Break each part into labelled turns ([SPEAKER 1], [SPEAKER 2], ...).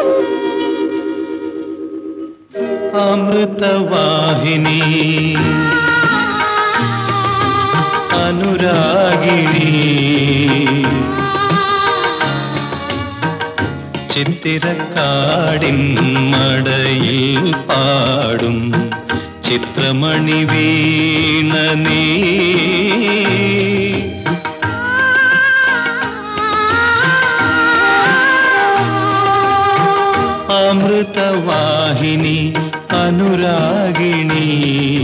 [SPEAKER 1] അമൃതവാഹിനി അനുരാഗിണി ചിത്തിരക്കാടിൻ മടയിൽ പാടും ചിത്രമണി വീണ നീ അമൃതവാഹിനി അനുരാഗിണി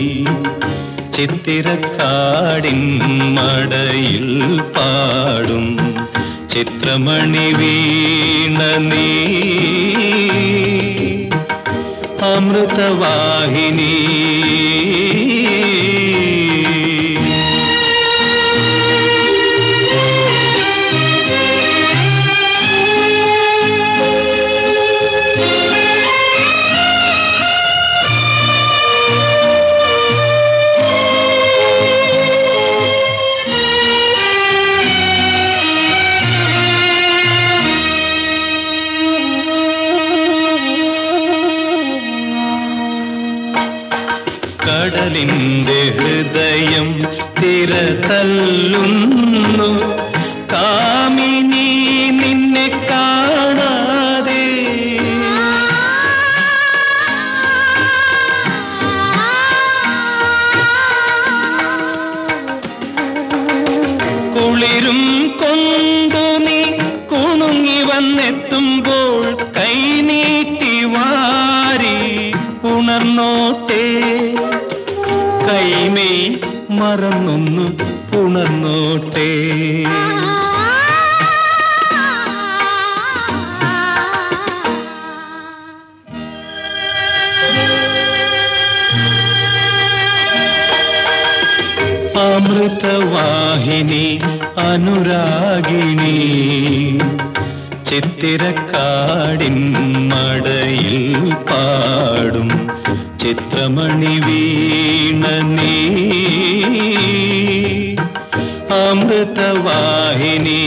[SPEAKER 1] ചിത്തിരക്കാടിൻ മടയിൽ പാടും ചിത്രമണി വീണ നീ അമൃതവാഹിനി കടലിന്റെ ഹൃദയം തിര തല്ലുന്നു കാമിനി നിന്നെ കാണാതെ കുളിരും കൊണ്ടു നീ കുണുങ്ങി വന്നെത്തുമ്പോൾ കൈനീട്ടി വാരി ഉണർന്നോട്ടെ കൈമേ മറന്നൊന്നു ഉണർന്നോട്ടെ അമൃതവാഹിനി അനുരാഗിണി ചിത്തിരക്കാടിൻ മടയിൽ പാടും ചിത്രമണി വീണ നീ അമൃതവാഹിനി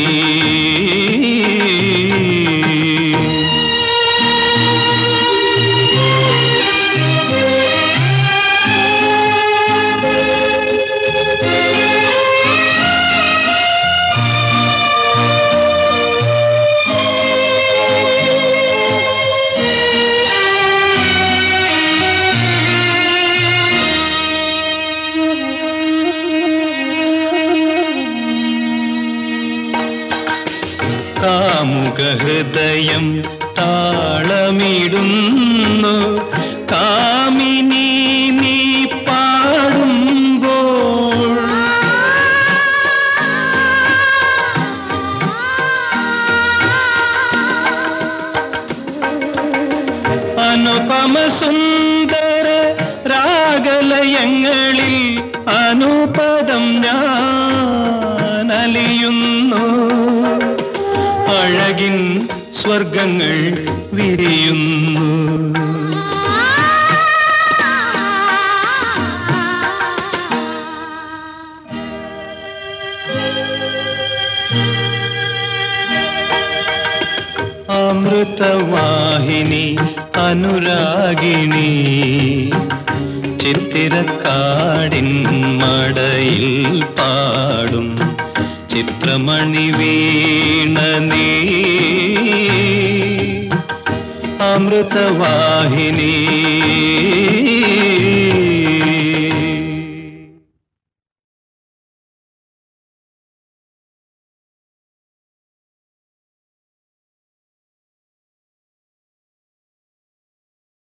[SPEAKER 1] കാമുക ഹൃദയം താളമിടുന്നു കാമിനി നീ പാടുമ്പോൾ അനുപമ സുന്ദര രാഗലയങ്ങളിൽ അനുപദം ഞാൻ അലിയുന്നു അഴകിൻ സ്വർഗങ്ങൾ വിരിയുന്നു അമൃതവാഹിനി അനുരാഗിണി ചിത്തിരക്കാടിൻ മടയിൽ പാടും ചിത്രമണി വീണ നീ അമൃതവാഹിനി